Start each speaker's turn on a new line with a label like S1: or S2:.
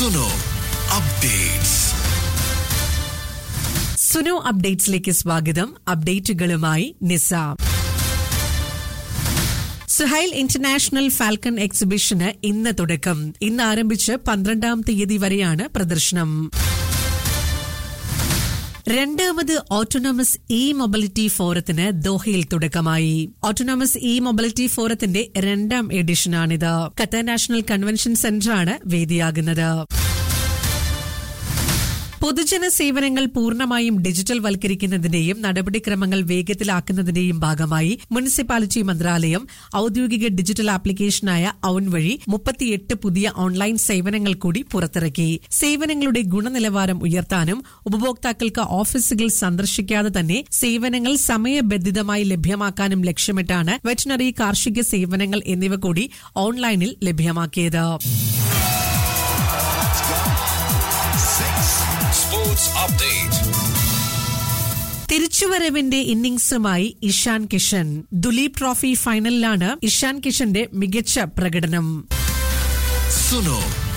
S1: Suno updates
S2: Suno അപ്ഡേറ്റ്സിലേക്ക് സ്വാഗതം അപ്ഡേറ്റുകളുമായി നിസാം സുഹൈൽ ഇന്റർനാഷണൽ ഫാൽക്കൺ എക്സിബിഷന് ഇന്ന് തുടക്കം ഇന്ന് ആരംഭിച്ച് പന്ത്രണ്ടാം തീയതി വരെയാണ് പ്രദർശനം രണ്ടാമത് ഓട്ടോണമസ് ഇ മൊബിലിറ്റി ഫോറത്തിന് ദോഹയിൽ തുടക്കമായി ഓട്ടോണമസ് ഇ മൊബിലിറ്റി ഫോറത്തിന്റെ രണ്ടാം എഡിഷനാണിത് ഖത്തർ നാഷണൽ കൺവെൻഷൻ സെന്ററാണ് വേദിയാകുന്നത് പൊതുജന സേവനങ്ങൾ പൂർണ്ണമായും ഡിജിറ്റൽ വൽക്കരിക്കുന്നതിന്റെയും നടപടിക്രമങ്ങൾ വേഗത്തിലാക്കുന്നതിന്റെയും ഭാഗമായി മുനിസിപ്പാലിറ്റി മന്ത്രാലയം ഔദ്യോഗിക ഡിജിറ്റൽ ആപ്ലിക്കേഷനായ ഔൻ വഴി മുപ്പത്തിയെട്ട് പുതിയ ഓൺലൈൻ സേവനങ്ങൾ കൂടി പുറത്തിറക്കി സേവനങ്ങളുടെ ഗുണനിലവാരം ഉയർത്താനും ഉപഭോക്താക്കൾക്ക് ഓഫീസുകൾ സന്ദർശിക്കാതെ തന്നെ സേവനങ്ങൾ സമയബന്ധിതമായി ലഭ്യമാക്കാനും ലക്ഷ്യമിട്ടാണ് വെറ്റിനറി കാർഷിക സേവനങ്ങൾ എന്നിവ കൂടി ഓൺലൈനിൽ ലഭ്യമാക്കിയത്
S1: സ്പോർട്സ് അപ്ഡേറ്റ്
S2: തിരിച്ചുവരവിന്റെ ഇന്നിംഗ്സുമായി ഇഷാൻ കിഷൻ ദുലീപ് ട്രോഫി ഫൈനലിലാണ് ഇഷാൻ കിഷന്റെ മികച്ച പ്രകടനം
S1: സുനോ